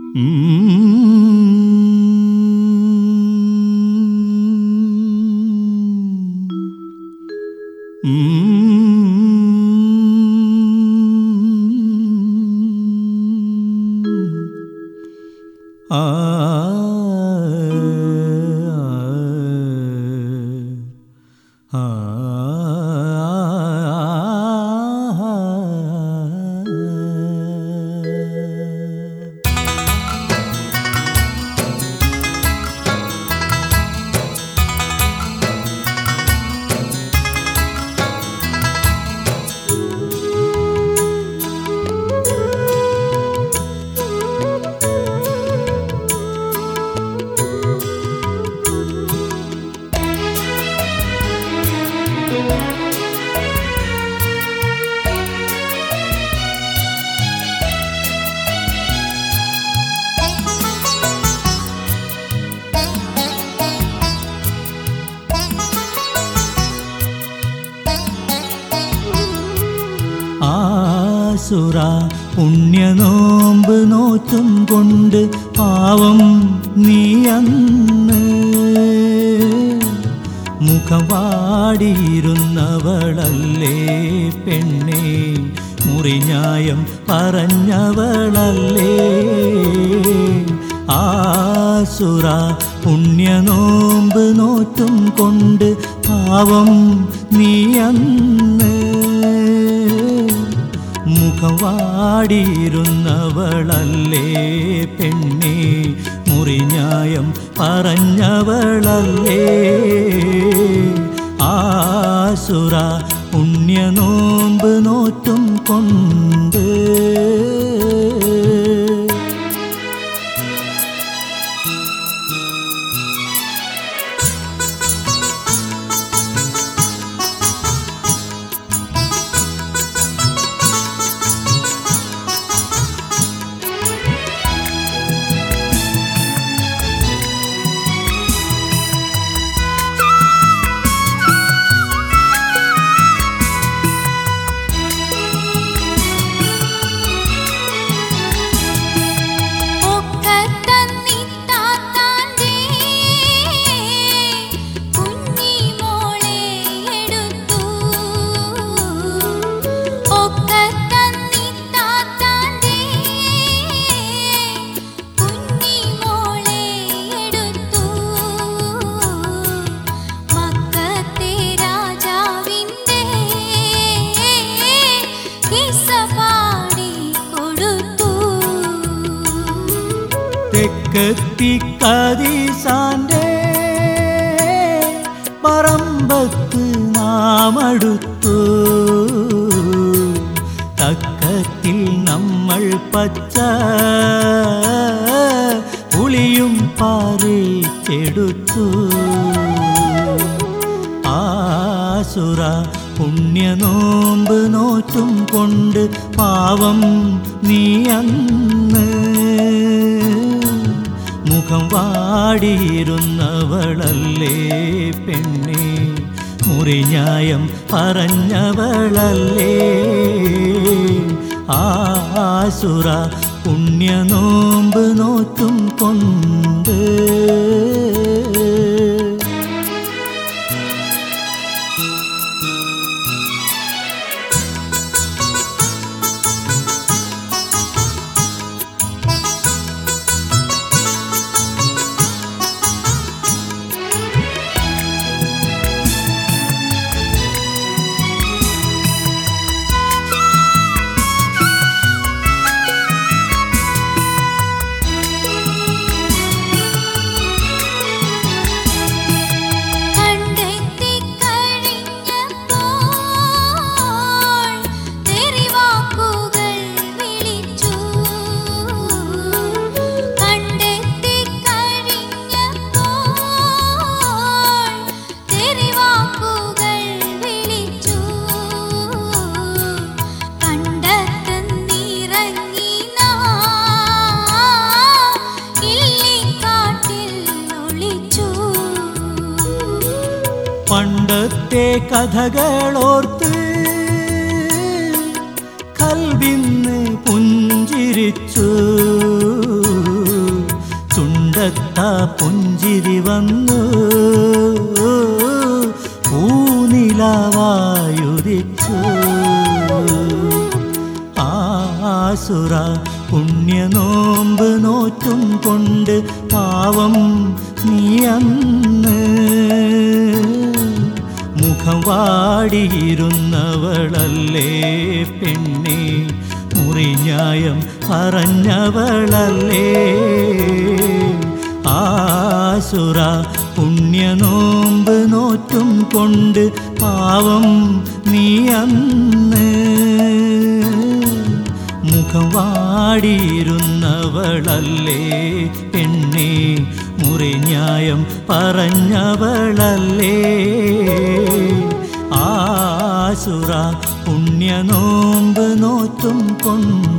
ആ ആ ആസുര പുണ്യനോമ്പ് നോറ്റും കൊണ്ട് പാവം നീ അന്ന് മുഖം വാടിയിരുന്നവളല്ലേ പെണ്ണേ മുറിഞ്ഞായം പറഞ്ഞവളല്ലേ ആസുര പുണ്യനോമ്പ് നോറ്റും കൊണ്ട് പാവം നീ അന്ന് മുഖം വാടിയിരുന്നവളല്ലേ പെണ്ണേ മുറിഞ്ഞായം പറഞ്ഞവളല്ലേ ആസുര പുണ്യനോമ്പ് നോറ്റും കൊണ്ട് ഒക്കത്തന്നിത്താത്താൻ്റെ കുഞ്ഞിമോളെ എടുത്തു ഒക്കത്തന്നിത്താത്താൻ്റെ കുഞ്ഞിമോളെ എടുത്തു മക്കത്തെ രാജാവിൻ്റെ കിസ്സ പാടി കൊടുത്തു തെക്കെത്തി കദീസാന്റെ പറമ്പത്ത് നാമടുത്തു തക്കത്തിൽ നമ്മൾ പച്ച പുളിയും പാറിച്ചെടുത്തു ആസുര പുണ്യനോമ്പ് നോറ്റും കൊണ്ട് പാവം നീ അന്ന് മുഖം വാടിയിരുന്നവളല്ലേ പെണ്ണേ മുറിഞ്ഞായം പറഞ്ഞവളല്ലേ ആസുര പുണ്യനോമ്പ് നോറ്റും കൊണ്ട് കണ്ടെത്തി കഴിഞ്ഞപ്പോൾ തെറിവാക്കുകൾ വിളിച്ചു കണ്ടെത്തി കഴിഞ്ഞപ്പോൾ തെറിവാക്കുകൾ വിളിച്ചു കണ്ടെത്തുന്നിറങ്ങി ഇല്ലിക്കാട്ടിൽ ഒളിച്ചു പണ്ടത്തെ കഥകളോർത്ത് കൽവിന്ന് പുഞ്ചിരിച്ചു പുഞ്ചിരി വന്നു പൂനിലാവായുദിച്ചു ആസുര പുണ്യനോമ്പ് നോറ്റും കൊണ്ട് പാവം നീ അന്ന് മുഖം വാടിയിരുന്നവളല്ലേ പെണ്ണെ മുറിഞ്ഞായം പറഞ്ഞവളല്ലേ ആസുര പുണ്യനോമ്പ് നോറ്റും കൊണ്ട് പാവം നീ അന്ന് മുഖം വാടിയിരുന്നവളല്ലേ പെണ്ണെ മുറിഞ്ഞായം പറഞ്ഞവളല്ലേ ആസുര പുണ്യനോമ്പ് നോറ്റും കൊണ്ട്